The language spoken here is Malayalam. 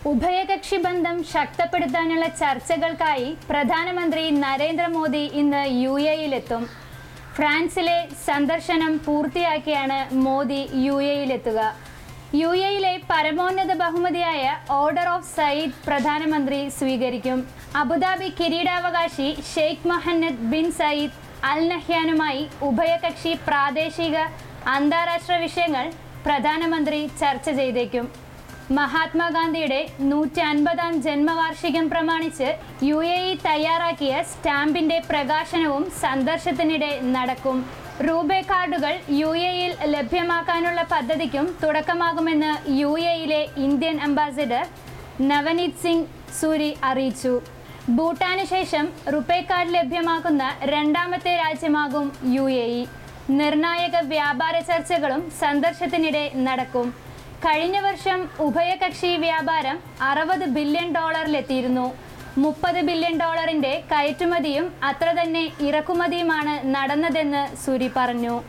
ഉഭയകക്ഷി ബന്ധം ശക്തപ്പെടുത്താനുള്ള ചർച്ചകൾക്കായി പ്രധാനമന്ത്രി നരേന്ദ്രമോദി ഇന്ന് യു എയിലെത്തും ഫ്രാൻസിലെ സന്ദർശനം പൂർത്തിയാക്കിയാണ് മോദി യു എയിലെത്തുക യു എയിലെ പരമോന്നത ബഹുമതിയായ ഓർഡർ ഓഫ് സയ്യിദ് പ്രധാനമന്ത്രി സ്വീകരിക്കും അബുദാബി കിരീടാവകാശി Sheikh Mohammed bin Zayed Al നഹ്യാനുമായി ഉഭയകക്ഷി പ്രാദേശിക അന്താരാഷ്ട്ര വിഷയങ്ങൾ പ്രധാനമന്ത്രി ചർച്ച ചെയ്തേക്കും മഹാത്മാഗാന്ധിയുടെ നൂറ്റി അൻപതാം ജന്മവാർഷികം പ്രമാണിച്ച് യു എ ഇ തയ്യാറാക്കിയ സ്റ്റാമ്പിന്റെ പ്രകാശനവും സന്ദർശനത്തിനിടെ നടക്കും റൂബേ കാർഡുകൾ യു എയിൽ ലഭ്യമാക്കാനുള്ള പദ്ധതിക്കും തുടക്കമാകുമെന്ന് യു എയിലെ ഇന്ത്യൻ അംബാസിഡർ നവനീത് സിംഗ് സൂരി അറിയിച്ചു ഭൂട്ടാന് ശേഷം റുപേ കാർഡ് ലഭ്യമാക്കുന്ന രണ്ടാമത്തെ രാജ്യമാകും യു എ ഇ നിർണായക വ്യാപാര ചർച്ചകളും സന്ദർശനത്തിനിടെ നടക്കും കഴിഞ്ഞ വർഷം ഉഭയകക്ഷി വ്യാപാരം അറുപത് ബില്യൺ ഡോളറിലെത്തിയിരുന്നു മുപ്പത് ബില്യൺ ഡോളറിന്റെ കയറ്റുമതിയും അത്ര തന്നെ ഇറക്കുമതിയുമാണ് നടന്നതെന്ന് സുരി പറഞ്ഞു